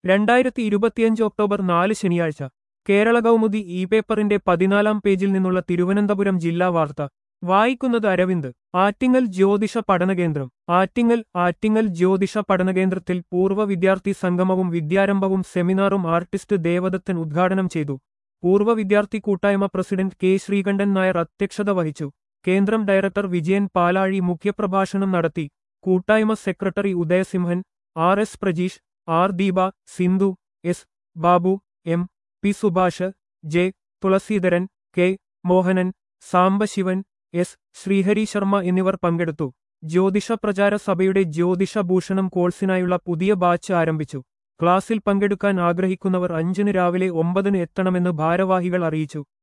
രണ്ടായിരത്തി ഇരുപത്തിയഞ്ച് ഒക്ടോബർ നാല് ശനിയാഴ്ച കേരള കൗമുദി ഇ പേപ്പറിന്റെ പതിനാലാം പേജിൽ നിന്നുള്ള തിരുവനന്തപുരം ജില്ലാ വാർത്ത വായിക്കുന്നത് അരവിന്ദ് ആറ്റിങ്ങൽ ജ്യോതിഷ പഠനകേന്ദ്രം ആറ്റിങ്ങൽ ആറ്റിങ്ങൽ ജ്യോതിഷ പഠനകേന്ദ്രത്തിൽ പൂർവ്വ വിദ്യാർത്ഥി സംഗമവും വിദ്യാരംഭവും സെമിനാറും ആർട്ടിസ്റ്റ് ദേവദത്തൻ ഉദ്ഘാടനം ചെയ്തു പൂർവ്വ വിദ്യാർത്ഥി കൂട്ടായ്മ പ്രസിഡന്റ് കെ ശ്രീകണ്ഠൻ നായർ അധ്യക്ഷത വഹിച്ചു കേന്ദ്രം ഡയറക്ടർ വിജയൻ പാലാഴി മുഖ്യപ്രഭാഷണം നടത്തി കൂട്ടായ്മ secretary Udayasimhan R S Prajeesh R Deepa Sindhu S Babu M P Subhash J Thulasidharan K Mohanan Sambasivan S Sreehari Sharma എന്നിവർ പങ്കെടുത്തു ജ്യോതിഷ പ്രചാര സഭയുടെ ജ്യോതിഷ ഭൂഷണം കോഴ്സിനായുള്ള പുതിയ ബാച്ച് ആരംഭിച്ചു ക്ലാസിൽ പങ്കെടുക്കാൻ ആഗ്രഹിക്കുന്നവർ അഞ്ചിന് രാവിലെ ഒമ്പതിന് എത്തണമെന്ന് ഭാരവാഹികൾ അറിയിച്ചു